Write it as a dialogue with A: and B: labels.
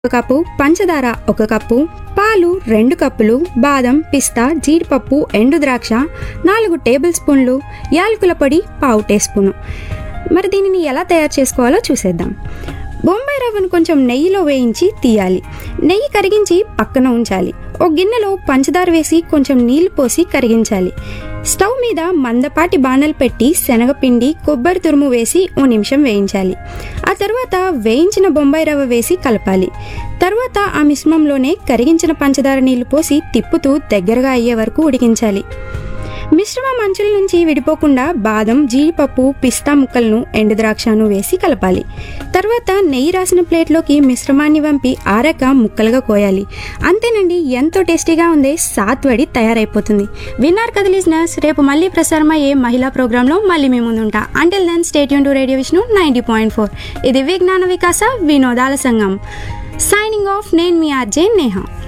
A: ఒక కప్పు పంచదార ఒక కప్పు పాలు రెండు కప్పులు బాదం పిస్తా జీడిపప్పు ఎండు ద్రాక్ష నాలుగు టేబుల్ స్పూన్లు యాలకుల పొడి పావు టీ స్పూను మరి దీనిని ఎలా తయారు చేసుకోవాలో చూసేద్దాం బొంబాయి రవ్వను కొంచెం నెయ్యిలో వేయించి తీయాలి నెయ్యి కరిగించి పక్కన ఉంచాలి ఒక గిన్నెలో పంచదార వేసి కొంచెం నీళ్లు పోసి కరిగించాలి స్టవ్ మీద మందపాటి బాణలు పెట్టి శనగపిండి కొబ్బరి తురుము వేసి ఓ నిమిషం వేయించాలి ఆ తర్వాత వేయించిన బొంబాయి రవ్వ వేసి కలపాలి తర్వాత ఆ మిశ్రమంలోనే కరిగించిన పంచదార నీళ్లు పోసి తిప్పుతూ దగ్గరగా అయ్యే వరకు ఉడికించాలి మిశ్రమం అంచుల నుంచి విడిపోకుండా బాదం జీడిపప్పు పిస్తా ముక్కలను ఎండు ద్రాక్షను వేసి కలపాలి తర్వాత నెయ్యి రాసిన ప్లేట్లోకి మిశ్రమాన్ని వంపి ఆరాక ముక్కలుగా కోయాలి అంతేనండి ఎంతో టేస్టీగా ఉండే సాత్వడి తయారైపోతుంది విన్నారు కదా లిజనర్స్ రేపు మళ్ళీ ప్రసారం అయ్యే మహిళా ప్రోగ్రాంలో మళ్ళీ మీ ముందుంటా అంటిల్ దెన్ స్టేట్ యూన్ to radio Vishnu ninety point four ఇది విజ్ఞాన వికాస వినోదాల సంఘం సైనింగ్ ఆఫ్ నేను మీ ఆర్జే నేహా